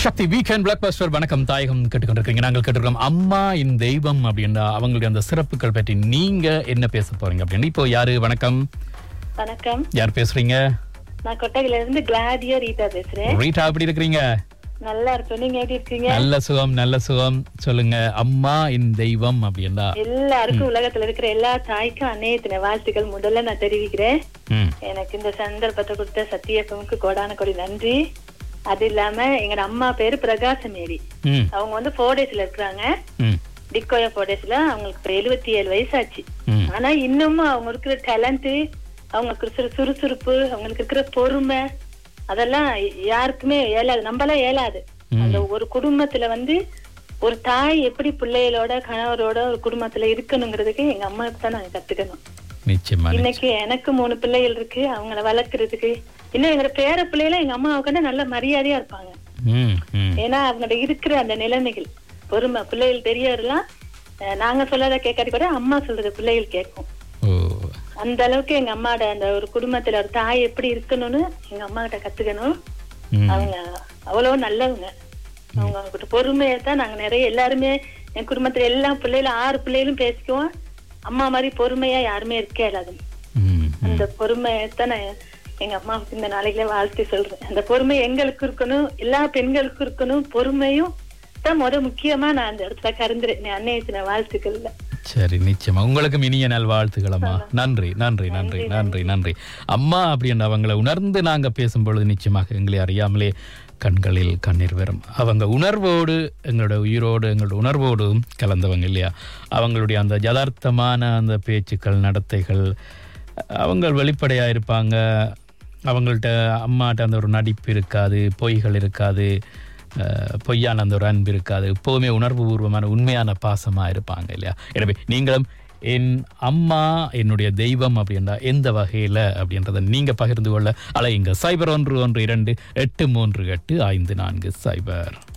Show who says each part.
Speaker 1: சக்தி weekend black Bastar வணக்கம் தாயகம் கேட்டுக்கொண்டிருக்கீங்க நாங்கள் கேட்டுக்கிறோம் அம்மா இன் தெய்வம் அப்படின்னா அவங்களுடைய அந்த சிறப்புகள் பற்றி நீங்க என்ன பேச போறீங்க அப்படின்னு இப்போ யாரு வணக்கம்
Speaker 2: வணக்கம்
Speaker 1: யார் பேசுறீங்க
Speaker 2: நான் கொட்டகையில இருந்து கிளாடியோ ரீட்டா பேசுறேன்
Speaker 1: ரீட்டா எப்படி இருக்கிறீங்க
Speaker 2: நல்லா இருக்கும் நீங்க எப்படி இருக்கீங்க
Speaker 1: நல்ல சுகம் நல்ல சுகம் சொல்லுங்க அம்மா இன் தெய்வம் அப்படின்னா
Speaker 2: எல்லாருக்கும் உலகத்துல இருக்கிற எல்லா தாய்க்கும் அன்னையத்தின வாழ்த்துக்கள் முதல்ல நான் தெரிவிக்கிறேன்
Speaker 1: ம்
Speaker 2: எனக்கு இந்த சந்தர்ப்பத்தை கொடுத்த சத்தியப்பமுக்கு கோடான கொடி நன்றி அது இல்லாம எங்க அம்மா பேரு பிரகாசமேரி
Speaker 1: ம்
Speaker 2: அவங்க வந்து போர்டேஸ்ல இருக்கிறாங்க
Speaker 1: ம்
Speaker 2: டிக்கோயா போர்டேஸ்ல அவங்களுக்கு இப்ப எழுபத்தி ஏழு வயசாச்சு
Speaker 1: ம்
Speaker 2: ஆனா இன்னமும் அவங்க இருக்கிற டேலண்ட் அவங்களுக்கு இருக்கிற சுறுசுறுப்பு அவங்களுக்கு இருக்கிற பொறுமை அதெல்லாம் யாருக்குமே இயலாது நம்மளாம் இயலாது அந்த ஒரு குடும்பத்துல வந்து ஒரு தாய் எப்படி பிள்ளைகளோட கணவரோட ஒரு குடும்பத்துல இருக்கணுங்கிறதுக்கு எங்க அம்மாவுக்கு தான் நாங்க கத்துக்கணும்
Speaker 1: நிச்சயமா
Speaker 2: இன்னைக்கு எனக்கு மூணு பிள்ளைகள் இருக்கு அவங்கள வளர்க்கறதுக்கு இன்னும் எங்க பேர பிள்ளைகளும் எங்க அம்மாவுக்கு நல்ல மரியாதையா இருப்பாங்க
Speaker 1: ம் ம்
Speaker 2: ஏன்னா அவங்கள்ட்ட இருக்கிற அந்த நிலைமைகள் பொறுமை பிள்ளைகள் பெரியவரெல்லாம் அஹ், நாங்க சொல்லறத கேட்காட்டி கூட அம்மா சொல்றது பிள்ளைகள் கேட்கும்
Speaker 1: ஓ
Speaker 2: அந்த அளவுக்கு எங்க அம்மாட அந்த ஒரு குடும்பத்துல ஒரு தாய் எப்படி இருக்கணும்னு எங்க அம்மா கிட்ட கத்துக்கணும்
Speaker 1: ம்
Speaker 2: அவங்க அவ்வளவு நல்லவங்க அவங்க கிட்ட பொறுமையை தான் நாங்க நிறைய எல்லாருமே என் குடும்பத்துல எல்லா பிள்ளைகளும் ஆறு பிள்ளைகளும் பேசிக்குவோம் அம்மா மாதிரி பொறுமையா யாருமே இருக்கே இல்லாது
Speaker 1: ம்
Speaker 2: அந்த பொறுமையை தான் நான் எங்க அம்மாவுக்கு இந்த நாளையில வாழ்த்து சொல்றேன் அந்த பொறுமை எங்களுக்கு இருக்கணும் எல்லா பெண்களுக்கும் இருக்கணும் பொறுமையும் தான் முத முக்கியமா நான் அந்த இடத்துல கருந்துறேன் அன்னையத்தின வாழ்த்துக்கள்ல
Speaker 1: சரி நிச்சயமா உங்களுக்கும் இனிய நல் வாழ்த்துக்களம்மா நன்றி நன்றி நன்றி நன்றி நன்றி அம்மா அப்படின்னு அவங்கள உணர்ந்து நாங்க பேசும்பொழுது நிச்சயமாக எங்களை அறியாமலே கண்களில் கண்ணீர் வரும் அவங்க உணர்வோடு எங்களோட உயிரோடு எங்களோட உணர்வோடு கலந்தவங்க இல்லையா அவங்களுடைய அந்த யதார்த்தமான அந்த பேச்சுக்கள் நடத்தைகள் அவங்க வெளிப்படையா இருப்பாங்க அவங்கள்ட்ட அம்மாட்ட அந்த ஒரு நடிப்பு இருக்காது பொய்கள் இருக்காது அஹ், பொய்யான அந்த ஒரு அன்பு இருக்காது எப்போவுமே உணர்வுபூர்வமான உண்மையான பாசமாக இருப்பாங்க இல்லையா எனவே நீங்களும் என் அம்மா என்னுடைய தெய்வம் அப்படின்றா எந்த வகையில் அப்படின்றத நீங்கள் பகிர்ந்து கொள்ள அலையுங்க சைபர் ஒன்று ஒன்று இரண்டு எட்டு மூன்று எட்டு ஐந்து நான்கு சைபர்